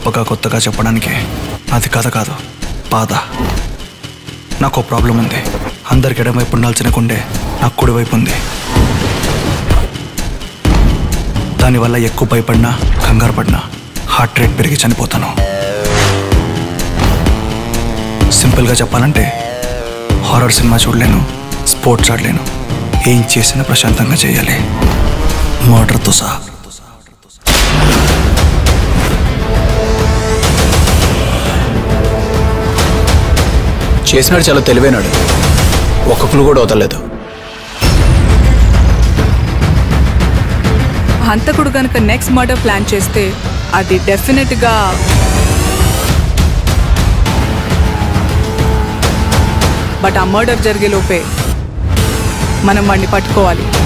గొప్పగా కొత్తగా చెప్పడానికి అది కథ కాదు బాధ నాకు ఓ ప్రాబ్లం ఉంది అందరికి ఎడమవైపు ఉండాల్సిన గుండె నాకు కుడివైపు ఉంది దానివల్ల ఎక్కువ భయపడినా కంగారు పడినా హార్ట్ రేట్ పెరిగి చనిపోతాను సింపుల్గా చెప్పాలంటే హారర్ సినిమా చూడలేను స్పోర్ట్స్ ఆడలేను ఏం చేసినా ప్రశాంతంగా చేయాలి మర్డర్తో సహా చేసినాడు చాలా తెలివైనాడు ఒక్కొక్కరు కూడా వదలలేదు హంతకుడు గనక నెక్స్ట్ మర్డర్ ప్లాన్ చేస్తే అది డెఫినెట్గా బట్ ఆ మర్డర్ జరిగే లోపే మనం వాడిని పట్టుకోవాలి